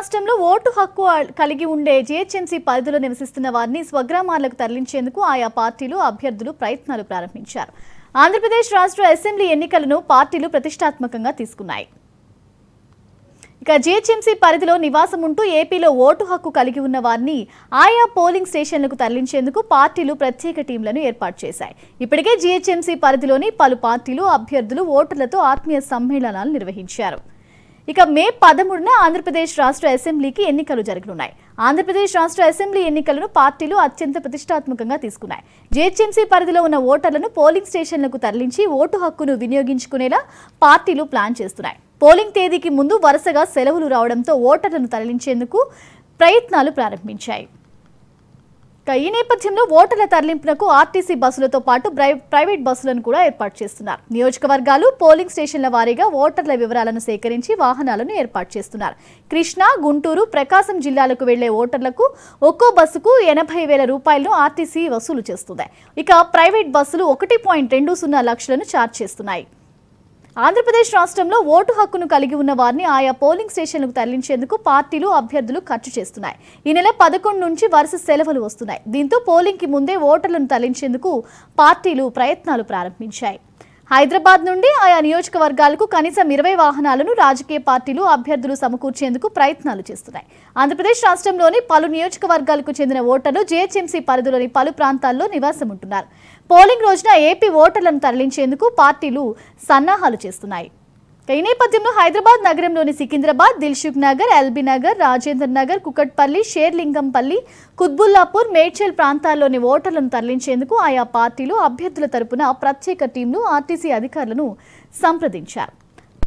రాష్ట్రంలో ఓటు హక్కు కలిగి ఉండే జీహెచ్ఎంసీ పరిధిలో నివసిస్తున్న వారిని స్వగ్రామాలకు తరలించేందుకు ఆయా పార్టీలు అభ్యర్థులు ప్రయత్నాలు ప్రారంభించారు ఆంధ్రప్రదేశ్ రాష్ట్ర అసెంబ్లీ ఎన్నికలను పార్టీలు ప్రతిష్టాత్మకంగా తీసుకున్నాయి ఇక జీహెచ్ఎంసీ పరిధిలో నివాసం ఉంటూ ఏపీలో ఓటు హక్కు కలిగి ఉన్న వారిని ఆయా పోలింగ్ స్టేషన్లకు తరలించేందుకు పార్టీలు ప్రత్యేక టీంలను ఏర్పాటు చేశాయి ఇప్పటికే జీహెచ్ఎంసీ పరిధిలోని పలు పార్టీలు అభ్యర్థులు ఓటర్లతో ఆత్మీయ సమ్మేళనాలు నిర్వహించారు ఇక మే పదమూడున ఆంధ్రప్రదేశ్ రాష్ట్ర అసెంబ్లీకి ఎన్నికలు జరగనున్నాయి ఆంధ్రప్రదేశ్ రాష్ట్ర అసెంబ్లీ ఎన్నికలను పార్టీలు అత్యంత ప్రతిష్టాత్మకంగా తీసుకున్నాయి జేహెచ్ఎంసీ పరిధిలో ఉన్న ఓటర్లను పోలింగ్ స్టేషన్లకు తరలించి ఓటు హక్కును వినియోగించుకునేలా పార్టీలు ప్లాన్ చేస్తున్నాయి పోలింగ్ తేదీకి ముందు వరుసగా సెలవులు రావడంతో ఓటర్లను తరలించేందుకు ప్రయత్నాలు ప్రారంభించాయి ఇక ఈ నేపథ్యంలో ఓటర్ల తరలింపునకు ఆర్టీసీ బస్సులతో పాటు బ్రై- ప్రైవేట్ బస్సులను కూడా ఏర్పాటు చేస్తున్నారు నియోజకవర్గాలు పోలింగ్ స్టేషన్ల వారీగా ఓటర్ల వివరాలను సేకరించి వాహనాలను ఏర్పాటు చేస్తున్నారు కృష్ణా గుంటూరు ప్రకాశం జిల్లాలకు వెళ్లే ఓటర్లకు ఒక్కో బస్సుకు ఎనభై వేల రూపాయలను ఆర్టీసీ వసూలు చేస్తుంది ఇక ప్రైవేట్ బస్సులు ఒకటి పాయింట్ రెండు సున్నా లక్షలను ఛార్జ్ చేస్తున్నాయి ఆంధ్రప్రదేశ్ రాష్ట్రంలో ఓటు హక్కును కలిగి ఉన్న వారిని ఆయా పోలింగ్ స్టేషన్లకు తరలించేందుకు పార్టీలు అభ్యర్థులు ఖర్చు చేస్తున్నాయి ఈ నెల పదకొండు నుంచి వరుస సెలవులు వస్తున్నాయి దీంతో పోలింగ్కి ముందే ఓటర్లను తరలించేందుకు పార్టీలు ప్రయత్నాలు ప్రారంభించాయి హైదరాబాద్ నుండి ఆయా నియోజకవర్గాలకు కనీసం ఇరవై వాహనాలను రాజకీయ పార్టీలు అభ్యర్థులు సమకూర్చేందుకు ప్రయత్నాలు చేస్తున్నాయి ఆంధ్రప్రదేశ్ రాష్ట్రంలోని పలు నియోజకవర్గాలకు చెందిన ఓటర్లు జేహెచ్ఎంసీ పరిధిలోని పలు ప్రాంతాల్లో నివాసం ఉంటున్నారు పోలింగ్ రోజున ఏపీ ఓటర్లను తరలించేందుకు పార్టీలు సన్నాహాలు చేస్తున్నాయి ఈ నేపథ్యంలో హైదరాబాద్ నగరంలోని సికింద్రాబాద్ దిల్సుఖ్ నగర్ ఎల్బీ నగర్ రాజేంద్ర నగర్ కుకట్పల్లి షేర్లింగంపల్లి కుత్బుల్లాపూర్ మేడ్చల్ ప్రాంతాల్లోని ఓటర్లను తరలించేందుకు ఆయా పార్టీలు అభ్యర్థుల తరపున ప్రత్యేక టీంలు ఆర్టీసీ అధికారులను సంప్రదించారు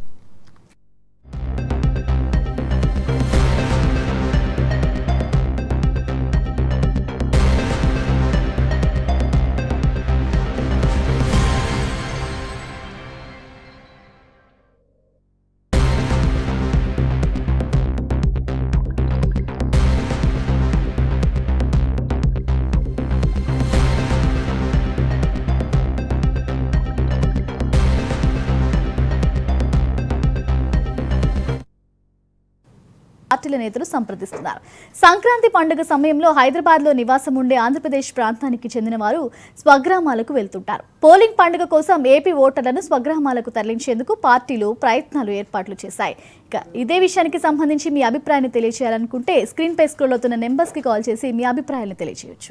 పార్టీల నేతలు సంప్రదిస్తున్నారు సంక్రాంతి పండుగ సమయంలో హైదరాబాద్ లో నివాసం ఉండే ఆంధ్రప్రదేశ్ ప్రాంతానికి చెందిన వారు స్వగ్రామాలకు వెళ్తుంటారు పోలింగ్ పండుగ కోసం ఏపీ ఓటర్లను స్వగ్రామాలకు తరలించేందుకు పార్టీలు ప్రయత్నాలు ఏర్పాట్లు చేశాయి ఇక ఇదే విషయానికి సంబంధించి మీ అభిప్రాయాన్ని తెలియజేయాలనుకుంటే స్క్రీన్ పై స్క్రోల్ అవుతున్న నెంబర్స్ కి కాల్ చేసి మీ అభిప్రాయాలను తెలియజేయొచ్చు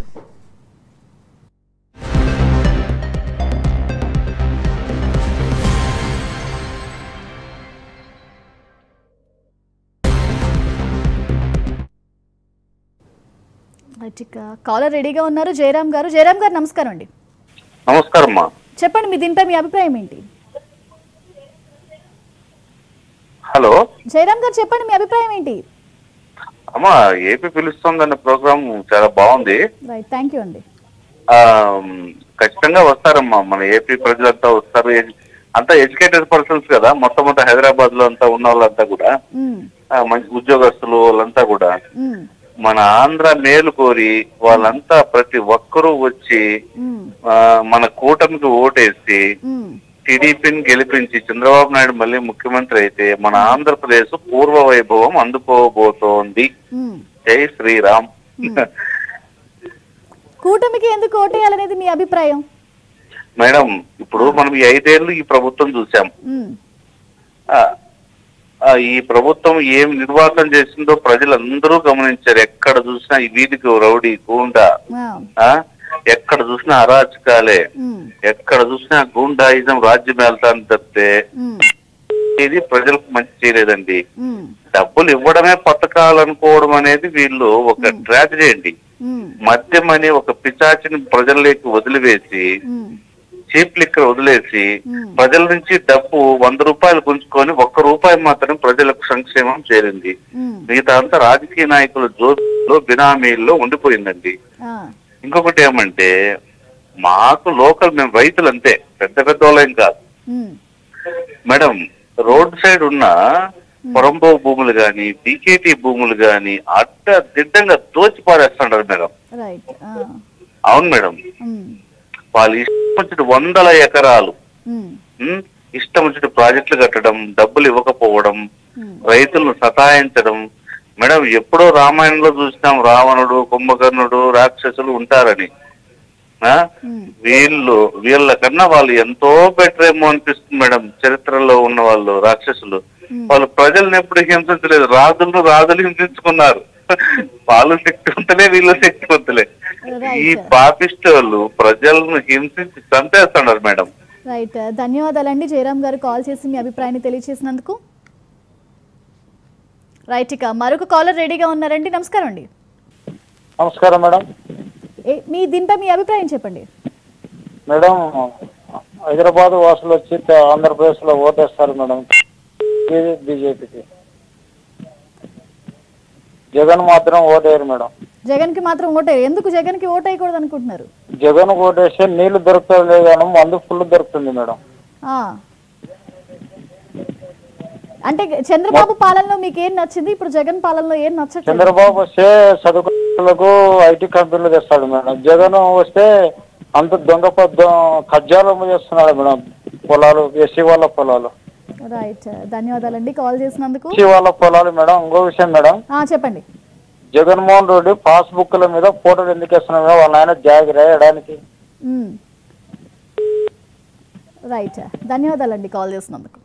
రైట్, ఇక కాలర్ రెడీగా ఉన్నారు జయరామ్ గారు జయరామ్ గారు నమస్కారం అండి నమస్కారం అమ్మా చెప్పండి మీ దీనిపై మీ అభిప్రాయం ఏంటి హలో జయరామ్ గారు చెప్పండి మీ అభిప్రాయం ఏంటి అమ్మా ఏపీ పిలుస్తుందన్న ప్రోగ్రామ్ చాలా బాగుంది రైట్ థ్యాంక్ యూ అండి ఆ ఖచ్చితంగా వస్తారమ్మా మన ఏపీ ప్రజలంతా వస్తారు ఎ- అంతా ఎడ్యుకేటెడ్ పర్సన్స్ కదా మొట్టమొదటి హైదరాబాద్ లో అంతా ఉన్న వాళ్ళంతా కూడా ఉమ్, ఆ, మంచి ఉద్యోగస్తులు వాళ్ళంతా కూడా ఉమ్, మన ఆంధ్ర మేలు కోరి వాళ్ళంతా ప్రతి ఒక్కరూ వచ్చి ఉమ్, ఆ, మన కూటమికి ఓటేసి ఉమ్, టీడీపీని గెలిపించి చంద్రబాబు నాయుడు మళ్ళీ ముఖ్యమంత్రి అయితే మన ఆంధ్రప్రదేశ్ పూర్వ వైభవం అందుకోబోతోంది ఉమ్. జై శ్రీరామ్ కూటమికి ఎందుకు ఓటేయాలనేది మీ అభిప్రాయం మేడం ఇప్పుడు మనం ఈ ఐదేళ్లు ఈ ప్రభుత్వం చూసాం ఉమ్, ఆ, ఆ, ఈ ప్రభుత్వం ఏం నిర్వాహకం చేసిందో ప్రజలందరూ గమనించారు ఎక్కడ చూసినా ఈ వీధికి రౌడీ గూండా ఆ, ఆ, ఎక్కడ చూసినా అరాచకాలే ఉమ్, ఎక్కడ చూసినా గూండాయిజం రాజ్యం వెళ్తాను తప్పితే ఉమ్, ఇది ప్రజలకు మంచి చేయలేదండి ఉమ్, డబ్బులు ఇవ్వడమే పథకాలు అనుకోవడం అనేది వీళ్ళు ఒక ట్రాజడీ అండి ఉమ్, మద్యం అనే ఒక పిచాచిని ప్రజల్లోకి వదిలివేసి ఉమ్, చీప్ లిక్కర్ వదిలేసి ఉమ్, ప్రజల నుంచి డబ్బు వంద రూపాయలు గుంజుకొని ఒక్క రూపాయి మాత్రం ప్రజలకు సంక్షేమం చేరింది ఉమ్, మిగతా అంతా రాజకీయ నాయకుల జోబులో బినామీల్లో ఉండిపోయిందండి ఆ, ఇంకొకటి ఏమంటే మాకు లోకల్ మేము రైతులు అంతే పెద్ద పెద్ద వాళ్ళేం కాదు ఉమ్, మేడం రోడ్ సైడ్ ఉన్న పొరంబో భూములు గాని బీకేటీ భూములు గాని అడ్డ దిడ్డంగా దోచి పారేస్తున్నారు మేడం రైట్ ఆ, అవును మేడం ఉమ్, వాళ్ళు ఇష్టం వచ్చిన వందల ఎకరాలు ఉమ్, ఉమ్, ఇష్టం వచ్చిన ప్రాజెక్టులు కట్టడం డబ్బులు ఇవ్వకపోవడం ఉమ్, రైతులను సతాయించడం మేడం ఎప్పుడో రామాయణంలో చూసినాం రావణుడు కుంభకర్ణుడు రాక్షసులు ఉంటారని ఆ? ఉమ్, వీళ్ళు వీళ్ళ కన్నా వాళ్ళు ఎంతో బెటర్ ఏమో అనిపిస్తుంది మేడం చరిత్రలో ఉన్న వాళ్ళు రాక్షసులు వాళ్ళు ప్రజల్ని ఎప్పుడు హింసించలేదు రాజులను రాజులు హింసించుకున్నారు వాళ్ళు శక్తివంతులే వీళ్ళు శక్తివంతులే ఈ Right. పాపిస్టోళ్ళు ప్రజలను హింసించి చంపేస్తున్నారు మేడం రైట్ ధన్యవాదాలండి జయరామ్ గారు కాల్ చేసి మీ అభిప్రాయాన్ని తెలియజేసినందుకు రైట్ ఇక మరొక కాలర్ రెడీగా ఉన్నారండి నమస్కారం అండి నమస్కారం మేడం ఏ- మీ దీనిపై మీ అభిప్రాయం చెప్పండి మేడం హైదరాబాద్ వాసులు వచ్చి త- ఆంధ్రప్రదేశ్లో ఓటేస్తారు మేడం ఇది బీజేపీకి జగన్ మాత్రం ఓటేయరు మేడం జగన్ కి మాత్రం ఓటే ఎందుకు జగన్ కి ఓటు వేయకూడదు అనుకుంటున్నారు జగన్ ఓటేస్తే నీళ్లు దొరుకుతుంది కానీ మందు ఫుల్ దొరుకుతుంది మేడం ఆ. అంటే చంద్రబాబు పాలనలో మీకు ఏం నచ్చింది ఇప్పుడు జగన్ పాలనలో ఏం నచ్చట్లేదు చంద్రబాబు వస్తే చదువుకులకు ఐటీ కంపెనీలు తెస్తాడు మేడం జగన్ వస్తే అంత దొంగ పొద్దు కజ్జాలు చేస్తున్నాడు మేడం పొలాలు ఎస్సీ వాళ్ళ పొలాలు రైట్ ధన్యవాదాలండి కాల్ చేసినందుకు ఎస్సీ వాళ్ళ పొలాలు మేడం ఇంకో విషయం మేడం ఆ, చెప్పండి జగన్మోహన్ రెడ్డి పాస్బుక్ల మీద ఫోటోలు ఎందుకు వేస్తున్నాడు వాళ్ళ ఆయన జాగి రాయడానికి మ్మ్. రైట్ ధన్యవాదాలండి కాల్ చేసినందుకు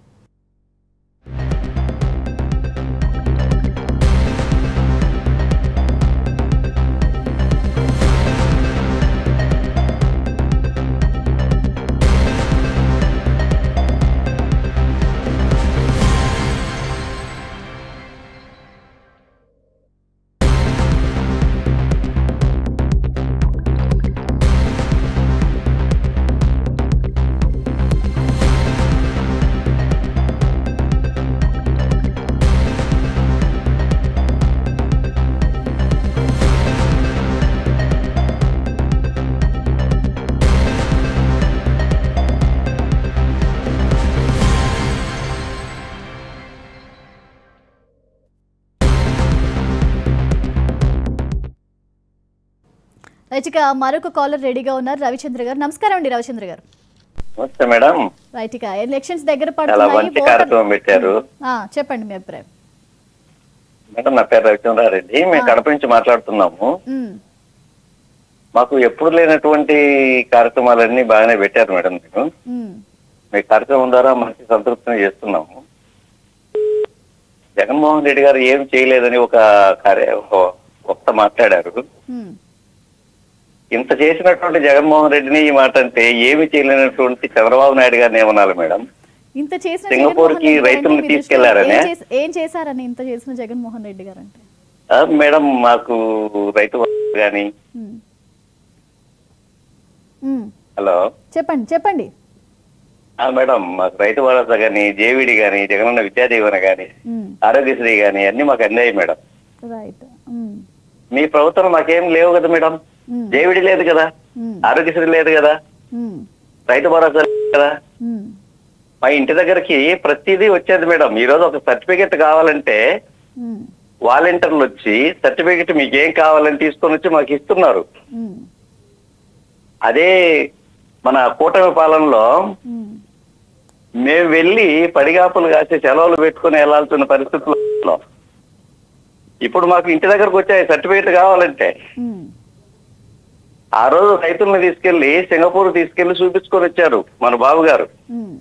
రైట్ ఇక మరొక కాలర్ రెడీగా ఉన్నారు రవిచంద్ర గారు నమస్కారం అండి రవిచంద్ర గారు నమస్తే మేడం రైట్ ఇక ఎలక్షన్స్ దగ్గర చాలా పడుతున్నాయి మంచి ఓటర్- కార్యక్రమం పెట్టారు ఆ, చెప్పండి మీ అభిప్రాయం మేడం నా పేరు రవిచంద్రారెడ్డి మేము కడప నుంచి మాట్లాడుతున్నాము మ్మ్. మాకు ఎప్పుడు లేనటువంటి కార్యక్రమాలన్నీ బాగానే పెట్టారు మేడం మీరు మ్మ్. మీ కార్యక్రమం ద్వారా మంచి సంతృప్తిని చేస్తున్నాము జగన్మోహన్ రెడ్డి గారు ఏం చేయలేదని ఒక కార్య ఒక వక్త మాట్లాడారు మ్మ్. ఇంత చేసినటువంటి జగన్మోహన్ రెడ్డిని ఈ మాట అంటే ఏమి చేయలేనటువంటి చంద్రబాబు నాయుడు గారిని ఏమనాలి మేడం ఇంత చేసిన సింగపూర్ కి జగన్మోహన్ రెడ్డి రైతుల్ని గారిని మీ దృష్టిలో తీసుకెళ్లారనే? ఏం చేస- ఏం చేశారని ఇంత చేసిన జగన్మోహన్ రెడ్డి గారు అంటే ఆ, మేడం మాకు రైతు కానీ మ్మ్. మ్మ్. హలో చెప్పండి చెప్పండి ఆ మేడం మాకు రైతు భరోసా కానీ జేవిడి కానీ జగనన్న విద్యా దీవెన కానీ మ్మ్. ఆరోగ్యశ్రీ కానీ అన్ని మాకు అందాయి మేడం రైట్ మ్మ్. మీ ప్రభుత్వం మాకేం లేవు కదా మేడం మ్మ్. జేవిడి లేదు కదా మ్మ్. ఆరోగ్యశ్రీ లేదు కదా మ్మ్. రైతు భరోసా లేదు కదా మ్మ్. మా ఇంటి దగ్గరికి ప్రతిదీ వచ్చేది మేడం ఈ రోజు ఒక సర్టిఫికెట్ కావాలంటే మ్మ్. వాలంటీర్లు వచ్చి సర్టిఫికెట్ మీకు ఏం కావాలని తీసుకొని వచ్చి మాకు ఇస్తున్నారు మ్మ్. అదే మన కూటమి పాలనలో మ్మ్. మేము వెళ్ళి పడిగాపులు కాసి సెలవులు పెట్టుకుని వెళ్లాల్సిన పరిస్థితుల్లో ఇప్పుడు మాకు ఇంటి దగ్గరకు వచ్చాయి సర్టిఫికేట్ కావాలంటే మ్మ్. ఆ రోజు రైతుల్ని తీసుకెళ్లి సింగపూర్ తీసుకెళ్లి చూపించుకొని వచ్చారు మన బాబు గారు మ్మ్.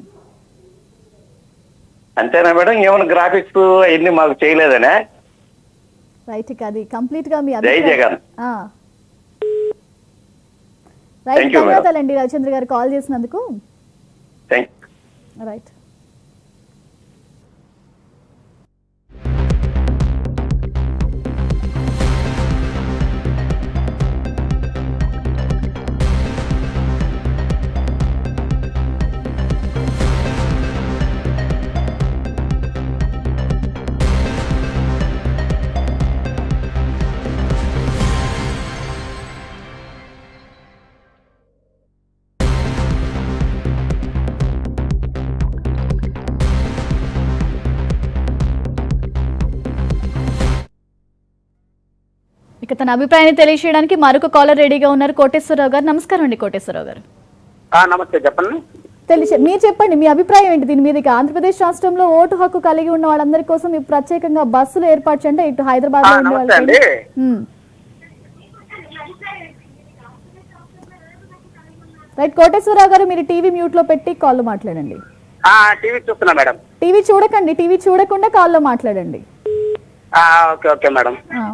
అంతేనా మేడం ఏమైనా గ్రాఫిక్స్ అవన్నీ మాకు చేయలేదనే రైట్ ఇక అది కంప్లీట్ గా మీ జై అభిప్రాయం జగన్ ఆ. Right Thank you, madam. ధన్యవాదాలండి రవిచంద్ర గారు కాల్ చేసినందుకు థ్యాంక్ రైట్ ఇక తన అభిప్రాయాన్ని తెలియజేయడానికి మరొక కాలర్ రెడీగా ఉన్నారు కోటేశ్వరరావు గారు నమస్కారం అండి కోటేశ్వరరావు గారు ఆ, నమస్తే చెప్పండి తెలిసి మీరు చెప్పండి మీ అభిప్రాయం ఏంటి దీని మీద ఇక ఆంధ్రప్రదేశ్ రాష్ట్రంలో ఓటు హక్కు కలిగి ఉన్న వాళ్ళందరి కోసం ఈ ప్రత్యేకంగా బస్సులు ఏర్పాటు చేయండి ఇటు హైదరాబాద్ లో ఆ, ఉండే నమస్తే వాళ్ళకి అండి. ఉమ్. రైట్ కోటేశ్వరరావు గారు మీరు టీవీ మ్యూట్ లో పెట్టి కాల్లో మాట్లాడండి ఆ, టీవీ చూస్తున్నా మేడం టీవీ చూడకండి టీవీ చూడకుండా కాల్లో మాట్లాడండి ఆ, ఓకే ఓకే మేడం ఆ.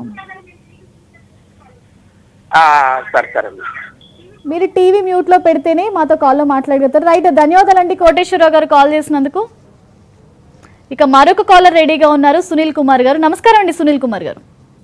ఆ, సరే సరే మీరు టీవీ మ్యూట్ లో పెడితేనే మాతో కాల్లో మాట్లాడగలుగుతారు రైట్ ధన్యవాదాలండి కోటేశ్వరరావు గారు కాల్ చేసినందుకు ఇక మరొక కాలర్ రెడీగా ఉన్నారు సునీల్ కుమార్ గారు నమస్కారం అండి సునీల్ కుమార్ గారు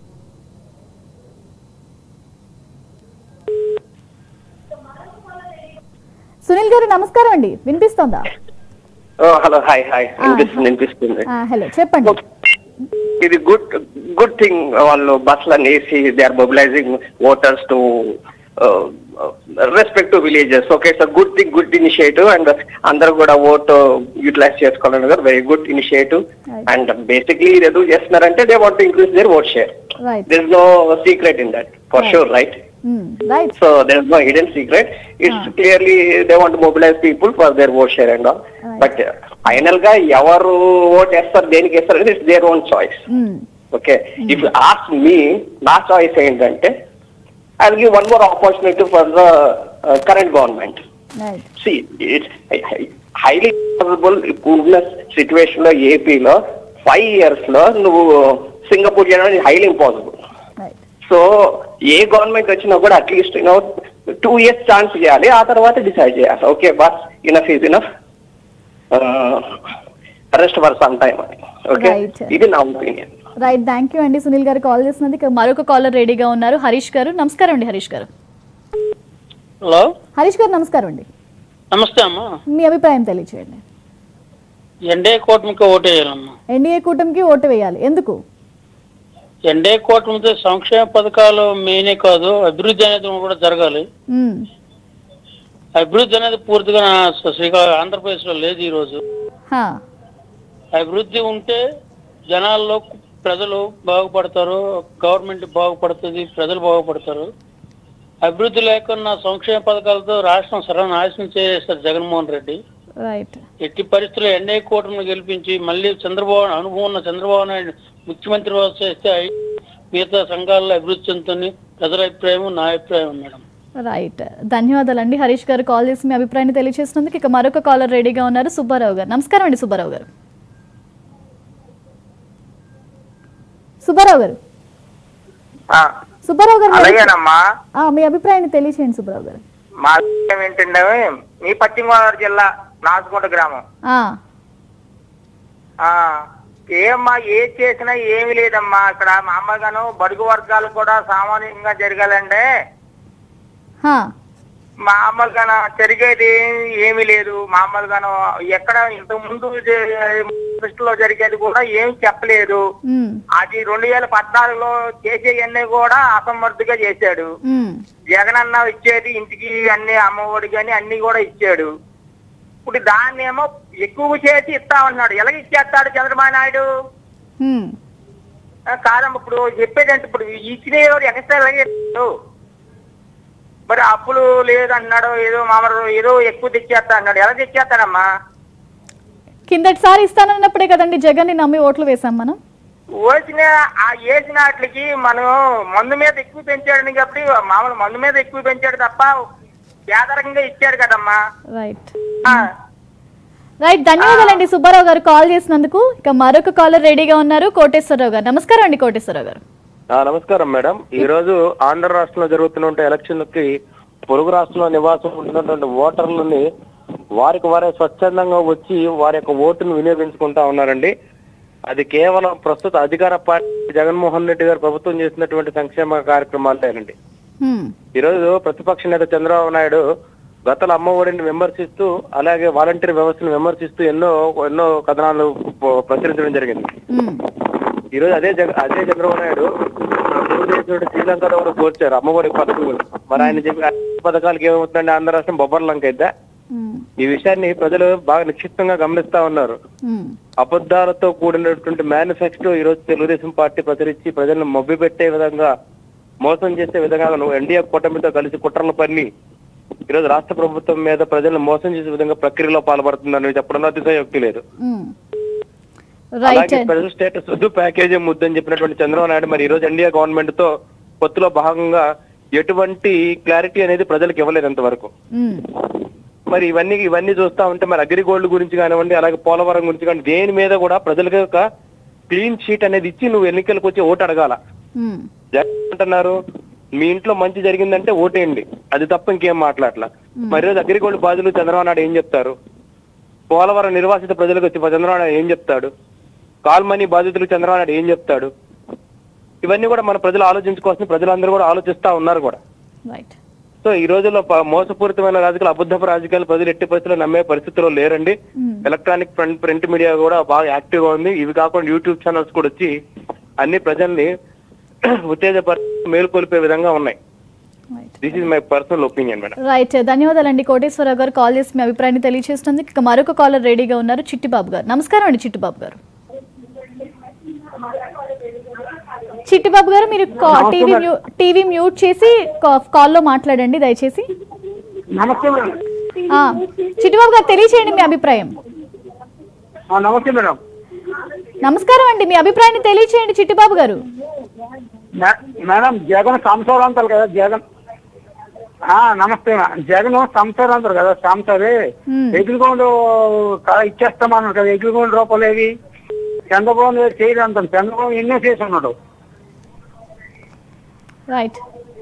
సునీల్ గారు నమస్కారం అండి వినిపిస్తోందా ఓ హలో హాయ్ హాయ్ వినిపిస్తుంది వినిపిస్తుంది ఆ, హలో చెప్పండి ఇది గుడ్ గుడ్ థింగ్ వాళ్ళు బస్సులను వేసి they are mobilising voters to respect to villages okay it's good thing good initiative and అందరూ కూడా ఓటు యూటిలైజ్ చేసుకోవాలని very good initiative Right. And basically ఇది ఎందుకు చేస్తున్నారంటే they want increase their vote share right there is no secret in that for Right. Sure right right So there is no hidden secret. It's Ah. clearly they want to mobilize people for their vote share and all. Right. But uh, final గా ఎవరు vote వేస్తారు దేనికి వేస్తారు అనేది it's their own choice okay if ask me నా choice ఏంటంటే I give one more opportunity for the current government right see it's highly possible ఇప్పుడున్న situation లో ఏపీలో ఫైవ్ ఇయర్స్ లో నువ్వు సింగపూర్ చేయడం హైలీ ఇంపాసిబుల్ రైట్ సో ఏ government వచ్చినా కూడా at least you know two years chance చేయాలి ఆ తర్వాత డిసైడ్ చేయాలి ఓకే బస్ enough is enough rest for some time అని ఓకే Right. ఇది నా ఒపీనియన్ రైట్ థ్యాంక్ యూ అండి సునీల్ గారు కాల్ చేసినందుకు ఇక మరొక కాలర్ రెడీగా ఉన్నారు హరీష్ గారు నమస్కారం అండి హరీష్ గారు హలో హరీష్ గారు నమస్కారం అండి నమస్తే అమ్మా మీ అభిప్రాయం తెలియచేయండి ఎన్డీఏ కూటమికి ఓటు వేయాలమ్మా ఎన్డీఏ కూటమికి ఓటు వేయాలి ఎందుకు ఎన్డీఏ కూటమితో సంక్షేమ పథకాలు మెయినే కాదు అభివృద్ధి అనేది కూడా జరగాలి మ్మ్. అభివృద్ధి అనేది పూర్తిగా నా శ్రీకాకుళం ఆంధ్రప్రదేశ్లో లేదు ఈరోజు హా. అభివృద్ధి ఉంటే జనాల్లో ప్రజలు బాగుపడతారు గవర్నమెంట్ బాగుపడుతుంది ప్రజలు బాగుపడతారు అభివృద్ధి లేకున్నా సంక్షేమ పథకాలతో రాష్ట్రం సర్వనాశనం చేస్తారు జగన్మోహన్ రెడ్డి రైట్ ఎట్టి పరిస్థితుల్లో ఎన్డీఏ కూటమిని గెలిపించి మళ్ళీ చంద్రబాబు అనుభవం ఉన్న చంద్రబాబు నాయుడు ముఖ్యమంత్రి వ్యవస్థ చేస్తే ఐ- మిగతా సంఘాల్లో అభివృద్ధి చెందుతుంది ప్రజల అభిప్రాయం నా అభిప్రాయం మేడం రైట్ ధన్యవాదాలండి హరీష్ గారు కాల్ చేసి మీ అభిప్రాయాన్ని తెలియజేసినందుకు ఇక మరొక కాలర్ రెడీగా ఉన్నారు సుబ్బారావు గారు నమస్కారం అండి సుబ్బారావు గారు సుబ్బారావు గారు ఆ, సుబ్బారావు గారు మీ అభి- అలాగేనమ్మా ఆ, మీ అభిప్రాయాన్ని తెలియచేయండి సుబ్బారావు గారు మా విషయం ఏంటంటే మీ పశ్చిమ గోదావరి జిల్లా నాసుకుంట గ్రామం ఆ, ఆ ఏమ్మా ఏది చేసినా ఏమీ లేదమ్మా ఇక్కడ మామూలుగాను బడుగు వర్గాలు కూడా సామాన్యంగా జరగాలంటే హా, మామూలుగాను జరిగేది ఏమీ లేదు మామూలుగాను ఎక్కడ ఇంతకు ముందు దృష్టిలో జరిగేది కూడా ఏం చెప్పలేదు మ్మ్, అది రెండు వేల పద్నాలుగులో చేసేవన్నీ కూడా అసమర్థిగా చేశాడు మ్మ్, జగన్ అన్న ఇచ్చేది ఇంటికి అన్ని అమ్మఒడి కానీ అన్ని కూడా ఇచ్చాడు ఇప్పుడు దాన్ని ఏమో ఎక్కువ చేసి ఇస్తా ఉన్నాడు ఎలాగ ఇచ్చేస్తాడు చంద్రబాబు నాయుడు మ్మ్. ఆ, కాదమ్మ ఇప్పుడు చెప్పేది అంటే ఇప్పుడు ఇచ్చిన ఎక్స్ట్రా ఎలాగే ఇస్తాడు మరి అప్పులు లేదన్నాడు ఏదో మామూలు ఏదో ఎక్కువ తెచ్చేస్తా అన్నాడు ఎలా తెచ్చేస్తాడమ్మా కిందటిసారి ఇస్తానన్నప్పుడే కదండి జగన్ ని నమ్మి ఓట్లు వేసాం మనం వేసిన ఆ వేసిన వాటికి మనం మందు మీద ఎక్కువ పెంచాడు కాబట్టి మామూలు మందు మీద ఎక్కువ పెంచాడు తప్ప పేదరికంగా ఇచ్చాడు కదమ్మా రైట్ ఆ. రైట్ ధన్యవాదాలండి సుబ్బారావు గారు కాల్ చేసినందుకు ఇక మరొక కాలర్ రెడీగా ఉన్నారు కోటేశ్వరరావు గారు నమస్కారం అండి కోటేశ్వరరావు గారు ఆ, నమస్కారం మేడం ఈ రోజు ఆంధ్ర రాష్ట్రంలో జరుగుతున్న ఎలక్షన్లకి పొరుగు రాష్ట్రంలో నివాసం ఉంటున్నటువంటి ఓటర్లని వారికి వారే స్వచ్ఛందంగా వచ్చి వారి యొక్క ఓటును వినియోగించుకుంటా ఉన్నారండి అది కేవలం ప్రస్తుత అధికార పార్టీ జగన్మోహన్ రెడ్డి గారు ప్రభుత్వం చేసినటువంటి సంక్షేమ కార్యక్రమాలేనండి హ్మ్, ఈ రోజు ప్రతిపక్ష నేత చంద్రబాబు నాయుడు గతల అమ్మ ఒడిని విమర్శిస్తూ అలాగే వాలంటీర్ వ్యవస్థను విమర్శిస్తూ ఎన్నో ఎన్నో కథనాలు ప- ప్రచురించడం జరిగింది హ్మ్, ఈ రోజు అదే జగ అదే చంద్రబాబు నాయుడు తెలుగుదేశం శ్రీలంకలో కూడా కోర్చారు అమ్మఒడి పథకం మరి ఆయన చెప్పి ఆ పథకాలకి ఏమవుతుందండి ఆంధ్ర రాష్ట్రం బొబ్బర్ లంక అయితే హ్మ్, ఈ విషయాన్ని ప్రజలు బాగా నిశ్చితంగా గమనిస్తా ఉన్నారు హ్మ్. అబద్ధాలతో కూడినటువంటి మేనిఫెస్టో ఈ రోజు తెలుగుదేశం పార్టీ ప్రచురించి ప్రజలను మభ్య పెట్టే విధంగా మోసం చేసే విధంగా నువ్వు ఎన్డీఏ కూటమితో కలిసి కుట్రలు పన్ని ఈరోజు రాష్ట్ర ప్రభుత్వం మీద ప్రజలను మోసం చేసే విధంగా ప్రక్రియలో పాల్పడుతుందని చెప్పడంలో అతిశయోక్తి లేదు మ్మ్. రైట్ అలాగే స్పెషల్ స్టేటస్ వద్దు ప్యాకేజీ ముద్దని చెప్పినటువంటి చంద్రబాబు నాయుడు మరి ఈ రోజు ఎన్డీఏ గవర్నమెంట్ తో పొత్తులో భాగంగా ఎటువంటి క్లారిటీ అనేది ప్రజలకు ఇవ్వలేదు ఇంతవరకు మ్మ్. మరి ఇవన్నీ ఇవన్నీ చూస్తా ఉంటే మరి అగ్రిగోల్డ్ గురించి కానివ్వండి అలాగే పోలవరం గురించి కానీ దేని మీద కూడా ప్రజలకు ఒక క్లీన్ షీట్ అనేది ఇచ్చి నువ్వు ఎన్నికలకు వచ్చి ఓటు అడగాల మ్మ్. జగన్ అంటున్నారు మీ ఇంట్లో మంచి జరిగిందంటే ఓటేయండి అది తప్ప ఇంకేం మాట్లాడలా మరి రోజు అగ్రిగోల్డ్ బాధలు చంద్రబాబు నాయుడు ఏం చెప్తారు పోలవరం నిర్వాసిత ప్రజలకు వచ్చి చంద్రబాబు నాయుడు ఏం చెప్తాడు కాల్మనీ బాధితులకు చంద్రబాబు నాయుడు ఏం చెప్తాడు ఇవన్నీ కూడా మన ప్రజలు ఆలోచించుకోవాల్సిన ప్రజలందరూ కూడా ఆలోచిస్తా ఉన్నారు కూడా రైట్ సో ఈ రోజుల్లో ప- మోసపూరితమైన రాజకీయాలు అబద్ధపు రాజకీయాలు ప్రజలు ఎట్టి పరిస్థితుల్లో నమ్మే పరిస్థితిలో లేరండి ఎలక్ట్రానిక్ ప్రింట్ ప్రింట్ మీడియా కూడా బాగా యాక్టివ్ గా ఉంది ఇవి కాకుండా యూట్యూబ్ ఛానల్స్ కూడా వచ్చి అన్ని ప్రజల్ని ఉత్తేజపరి మేలుకొల్పే విధంగా ఉన్నాయి right this is my personal opinion madam right ధన్యవాదాలండి కోటేశ్వరరావు గారు కాల్ చేసి మీ అభిప్రాయాన్ని తెలియజేసినందుకు ఇక మరొక కాలర్ రెడీగా ఉన్నారు చిట్టిబాబు గారు నమస్కారం అండి చిట్టిబాబు గారు చిట్టిబాబు గారు మీరు కా- టీవీ మ్యూ టీవీ మ్యూట్ చేసి కా- కాల్లో మాట్లాడండి దయచేసి నమస్తే మేడం ఆ, చిట్టిబాబు గారు తెలియచేయండి మీ అభిప్రాయం ఆ, నమస్తే మేడం నమస్కారం అండి మీ అభిప్రాయాన్ని తెలియచేయండి చిట్టిబాబు గారు మే- మేడం జగన్ సంసారం అంటారు కదా జగన్ ఆ నమస్తే మేడం. జగన్ సంసారం అంటారు కదా సంసారే Hmm. ఎగ్రిగోల్డ్ ఇచ్చేస్తామన్నారు కదా ఎగ్రిగోల్డ్ రూపాయలు ఏవి చంద్రబాబు నాయుడు చేయరు అంటారు చంద్రబాబు ఎన్నో చేసి ఉన్నాడు రైట్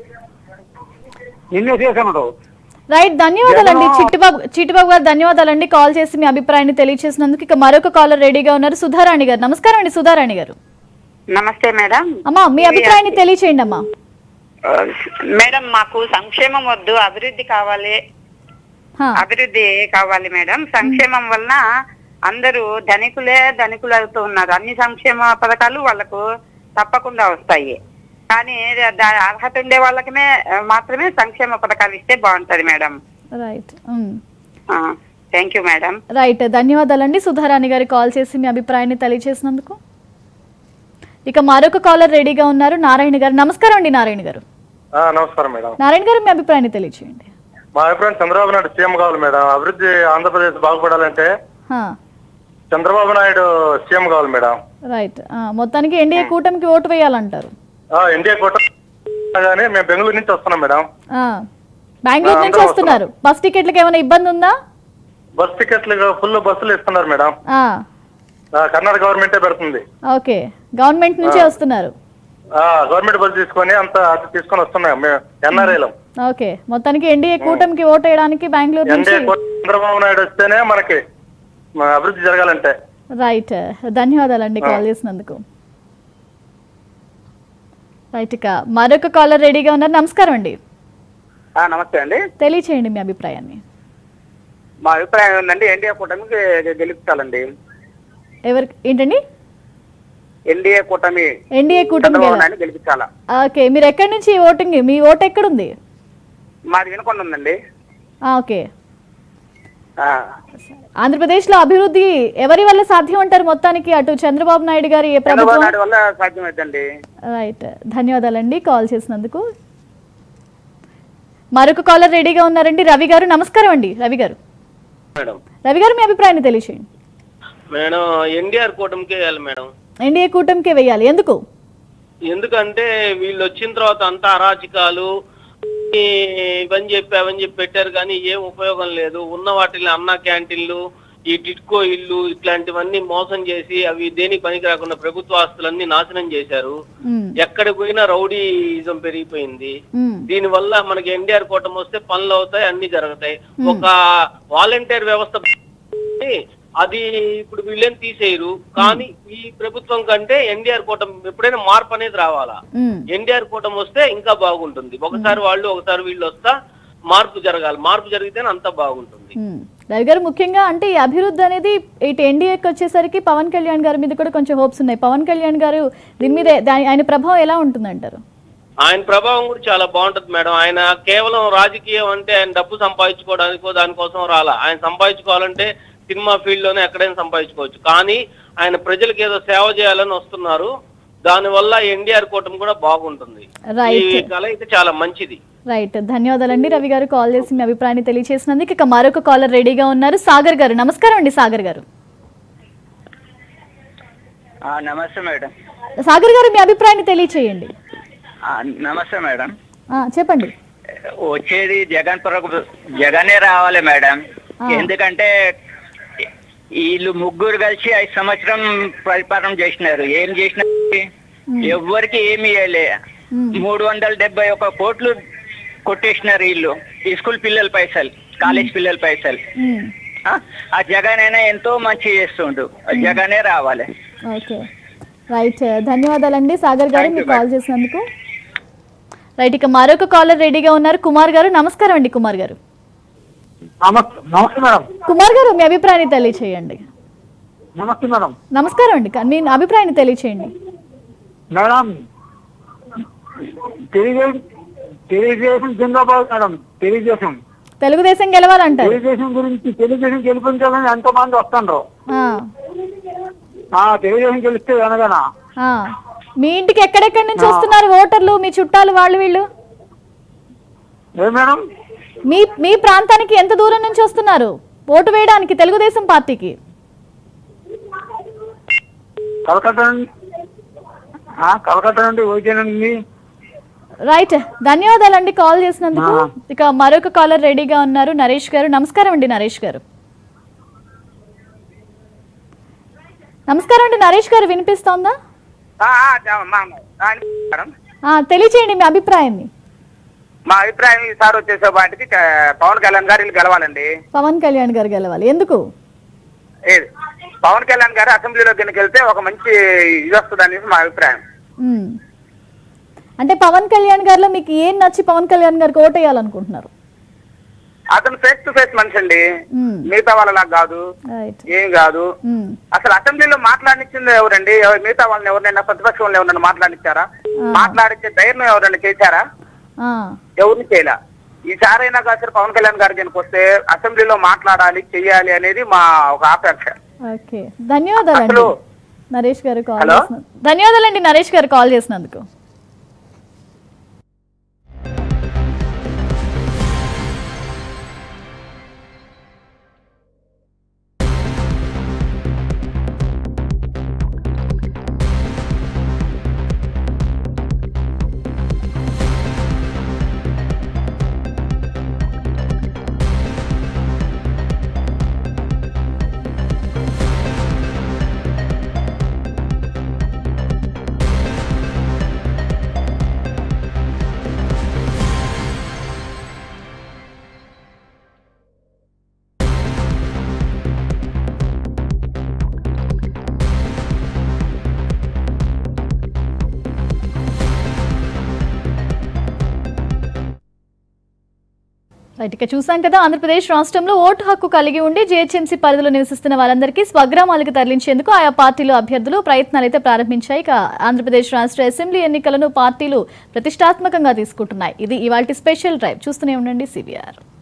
ఎన్నో చేసి ఉన్నాడు రైట్ ధన్యవాదాలండి జగన్ చిట్టిబాబు చిట్టిబాబు గారు ధన్యవాదాలండి కాల్ చేసి మీ అభిప్రాయాన్ని తెలియజేసినందుకు ఇక మరొక కాలర్ రెడీగా ఉన్నారు సుధారాణి గారు నమస్కారం అండి సుధారాణి గారు నమస్తే మేడం అమ్మా మీ అభిప్రాయాన్ని తెలియచేయండి అమ్మా మేడం మాకు సంక్షేమం వద్దు అభివృద్ధి కావాలి హా, అభివృద్ధి కావాలి మేడం సంక్షేమం వలన అందరూ ధనికులే ధనికులు అవుతూ ఉన్నారు అన్ని సంక్షేమ పథకాలు వాళ్ళకు తప్పకుండా వస్తాయి కానీ దా- అర్హత ఉండే వాళ్ళకమే ఆ, మాత్రమే సంక్షేమ పథకాలు ఇస్తే బాగుంటది మేడం రైట్ ఉమ్. థ్యాంక్ యూ మేడం రైట్ ధన్యవాదాలండి సుధారాణి గారి కాల్ చేసి మీ అభిప్రాయాన్ని తెలియజేసినందుకు ఇక మరొక కాలర్ రెడీగా ఉన్నారు నారాయణ గారు నమస్కారం అండి నారాయణ గారు నమస్కారం మేడం నారాయణ గారు మీ అభిప్రాయాన్ని తెలియచేయండి మా అభిప్రాయం చంద్రబాబు నాయుడు సీఎం కావాలి మేడం అభివృద్ధి ఆంధ్రప్రదేశ్ బాగుపడాలంటే హా, చంద్రబాబు నాయుడు సీఎం కావాలి మేడం రైట్ ఆ, మొత్తానికి ఎన్డీఏ కూటమికి ఓటు వేయాలంటారు ఇండియా కోట కానీ మేము బెంగళూరు నుంచి వస్తున్నాం మేడం ఆ, బెంగళూరు నుంచి అందరూ వస్తున్నారు బస్ టికెట్లకి ఏమైనా ఇబ్బంది ఉందా బస్ టికెట్లు ఫుల్ బస్సులు ఇస్తున్నారు మేడం ఆ, ఆ, కర్ణాటక గవర్నమెంటే పెడుతుంది ఓకే గవర్నమెంట్ నుంచే వస్తున్నారు ఆ, గవర్నమెంట్ బస్ తీసుకొని అంత అది తీసుకొని వస్తున్నాం మేము ఎన్ఆర్ఐలో ఓకే మొత్తానికి ఎన్డీఏ కూటమికి ఓటు వేయడానికి బెంగళూరు నుంచి ఎన్డీఏ చంద్రబాబు నాయుడు వస్తేనే మనకి మన అభివృద్ధి జరగాలంటే రైట్ ధన్యవాదాలండి కాల్ చేసినందుకు రైట్ ఇక మరొక కాలర్ రెడీగా ఉన్నారు నమస్కారం అండి నమస్తే అండి తెలియచేయండి మీ అభిప్రాయాన్ని మా అభిప్రాయం ఏంటంటే ఎన్డీఏ కూటమికి గెలుపుతాలండి ఎవరి ఏంటండి ఎన్డీఏ కూటమి ఎన్డీఏ కూటమి చంద్రబాబు గెల- నాయుడు గెలిపించాలా ఓకే మీరు ఎక్కడి నుంచి ఓటింగ్ మీ ఓటు ఎక్కడుంది మాది వినకొండ ఉందండి ఆ, ఓకే ఆ, ఆంధ్రప్రదేశ్లో అభివృద్ధి ఎవరి వల్ల సాధ్యం అంటారు మొత్తానికి అటు చంద్రబాబు నాయుడు గారి ఏ చంద్రబాబు ప్రభుత్వం నాయుడు వల్ల సాధ్యమైందండి రైట్ ధన్యవాదాలండి కాల్ చేసినందుకు మరొక కాలర్ రెడీగా ఉన్నారండి రవి గారు నమస్కారం అండి రవి గారు మేడం రవి గారు మీ అభిప్రాయాన్ని తెలియచేయండి మేడం ఎన్డీఆర్ కూటమికే వేయాలి మేడం ఎన్డీఏ కూటమికే వేయాలి ఎందుకు ఎందుకంటే వీళ్ళు వచ్చిన తర్వాత అంతా అరాచకాలు ఈ ఇవని చెప్పి అవని చెప్పి పెట్టారు కానీ ఏం ఉపయోగం లేదు ఉన్న వాటిని అన్న క్యాంటీన్లు ఈ టిట్కో ఇల్లు ఇట్లాంటివన్నీ మోసం చేసి అవి దేనికి పనికి రాకుండా ప్రభుత్వ ఆస్తులన్నీ నాశనం చేశారు మ్మ్. ఎక్కడికి పోయినా రౌడీజం పెరిగిపోయింది మ్మ్. దీని వల్ల మనకి ఎన్డీఆర్ కూటమి వస్తే పనులు అవుతాయి అన్ని జరుగుతాయి ఒక వాలంటీర్ వ్యవస్థ అది ఇప్పుడు వీళ్ళేం తీసేయరు కానీ ఈ ప్రభుత్వం కంటే ఎన్డీఆర్ కూటమి ఎప్పుడైనా మార్పు అనేది రావాలా మ్మ్. ఎన్డీఆర్ కూటమి వస్తే ఇంకా బాగుంటుంది ఒకసారి వాళ్ళు ఒకసారి వీళ్ళు వస్తా మార్పు జరగాలి మార్పు జరిగితేనే అంతా బాగుంటుంది మ్మ్. రవి గారు ముఖ్యంగా అంటే ఈ అభివృద్ధి అనేది ఇటు ఎన్డీఏకి వచ్చేసరికి పవన్ కళ్యాణ్ గారి మీద కూడా కొంచెం హోప్స్ ఉన్నాయి పవన్ కళ్యాణ్ గారు దీని మీద దాని- ఆయన ప్రభావం ఎలా ఉంటుందంటారు ఆయన ప్రభావం కూడా చాలా బాగుంటది మేడం ఆయన కేవలం రాజకీయం అంటే ఆయన డబ్బు సంపాదించుకోవడానికో దానికోసం రాలా ఆయన సంపాదించుకోవాలంటే సినిమా ఫీల్డ్ లోనే ఎక్కడైనా సంపాదించుకోవచ్చు కానీ ఆయన ప్రజలకు ఏదో సేవ చేయాలని వస్తున్నారు దానివల్ల ఎన్డీఆర్ కూటమి కూడా బాగుంటుంది Right. ఈ కలయిక చాలా మంచిది రైట్ ధన్యవాదాలండి రవి గారు కాల్ చేసి మీ అభిప్రాయాన్ని తెలియజేసినందుకు ఇక మరొక కాలర్ రెడీగా ఉన్నారు సాగర్ గారు నమస్కారం అండి సాగర్ గారు ఆ, నమస్తే మేడం సాగర్ గారు మీ అభిప్రాయాన్ని తెలియచేయండి ఆ, నమస్తే మేడం ఆ, చెప్పండి వచ్చేది జగన్ ప్రభు జగనే రావాలి మేడం ఆ. ఎందుకంటే వీళ్ళు ముగ్గురు కలిసి ఐదు సంవత్సరం పరిపాలన చేసినారు ఏం చేసినారు ఎవ్వరికి ఏమి ఇవ్వలే మూడు వందల డెబ్బై ఒక కోట్లు కొట్టేసినారు వీళ్ళు ఈ స్కూల్ పిల్లల పైసలు కాలేజ్ పిల్లల పైసలు మ్మ్. ఆ, ఆ జగన్ అయినా ఎంతో మంచి చేస్తుండు ఆ జగనే రావాలి ఓకే రైట్ ధన్యవాదాలండి సాగర్ గారు Thank you, మీరు కాల్ చేసినందుకు రైట్ ఇక మరొక కాలర్ రెడీగా ఉన్నారు కుమార్ గారు నమస్కారం అండి కుమార్ గారు నమస్తే నమస్తే మేడం కుమార్ గారు మీ అభిప్రాయాన్ని తెలియచేయండి నమస్తే మేడం నమస్కారం అండి మీ అభిప్రాయాన్ని తెలియచేయండి మేడం తెలుగుదేశం తెలుగుదేశం జిందాబాద్ మేడం తెలుగుదేశం తెలుగుదేశం గెలవాలంటారు తెలుగుదేశం గురించి తెలుగుదేశం గెలిపించాలని ఎంతో మంది వస్తుండ్రు ఆ, ఆ తెలుగుదేశం గెలిస్తే అనగానా ఆ. మీ ఇంటికి ఎక్కడెక్కడి నుంచి వస్తున్నారు ఓటర్లు మీ చుట్టాలు వాళ్ళు వీళ్ళు ఏ మేడం మీ మీ ప్రాంతానికి ఎంత దూరం నుంచి వస్తున్నారు ఓటు వేయడానికి తెలుగుదేశం పార్టీకి కలకత్తా నుండి ఆ, కలకత్తా నుండి ఓకేనండి రైట్ ధన్యవాదాలండి కాల్ చేసినందుకు ఆ. ఇక మరొక కాలర్ రెడీగా ఉన్నారు నరేష్ గారు నమస్కారం అండి నరేష్ గారు నమస్కారం అండి నరేష్ గారు వినిపిస్తోందా ఆ, ఆ, జా- మా- ఆ, మేడం ఆ, తెలియచేయండి మీ అభిప్రాయాన్ని మా అభిప్రాయం ఈసారి వచ్చేసే వాటికి క- పవన్ కళ్యాణ్ గారు వీళ్ళు గెలవాలండి పవన్ కళ్యాణ్ గారు గెలవాలి ఎందుకు ఏది పవన్ కళ్యాణ్ గారు అసెంబ్లీలోకి కనుక వెళ్తే ఒక మంచి ఇది వస్తుంది అనేసి మా అభిప్రాయం మ్మ్. అంటే పవన్ కళ్యాణ్ గారిలో మీకు ఏం నచ్చి పవన్ కళ్యాణ్ గారికి ఓటేయాలనుకుంటున్నారు అతను ఫేస్ టు ఫేస్ మనిషి అండి మ్మ్. మిగతా వాళ్ళలా కాదు రైట్ ఏం కాదు మ్మ్. అసలు అసెంబ్లీలో మాట్లాడించింది ఎవరండి ఎవరు- మిగతా వాళ్ళని ఎవరినైనా ప్రతిపక్ష వాళ్ళని ఎవరైనా మాట్లాడించారా మాట్లాడించే ధైర్యం ఎవరైనా చేశారా ఆ, ఎవరిని చేయలే ఈసారైనా కాదు పవన్ కళ్యాణ్ గారి కనుక వస్తే అసెంబ్లీలో మాట్లాడాలి చెయ్యాలి అనేది మా ఒక ఆపేక్ష ఓకే ధన్యవాదాలండి అసలు- నరేష్ గారు కాల్ హలో? చేసిన ధన్యవాదాలండి నరేష్ గారు కాల్ చేసినందుకు రైట్ ఇక చూసాం కదా ఆంధ్రప్రదేశ్ రాష్ట్రంలో ఓటు హక్కు కలిగి ఉండి జీహెచ్ఎంసీ పరిధిలో నివసిస్తున్న వారందరికీ స్వగ్రామాలకు తరలించేందుకు ఆయా పార్టీలు అభ్యర్థులు ప్రయత్నాలు అయితే ప్రారంభించాయి ఇక ఆంధ్రప్రదేశ్ రాష్ట్ర అసెంబ్లీ ఎన్నికలను పార్టీలు ప్రతిష్టాత్మకంగా తీసుకుంటున్నాయి ఇది ఇవాళ స్పెషల్ డ్రైవ్ చూస్తూనే ఉండండి సిబిఆర్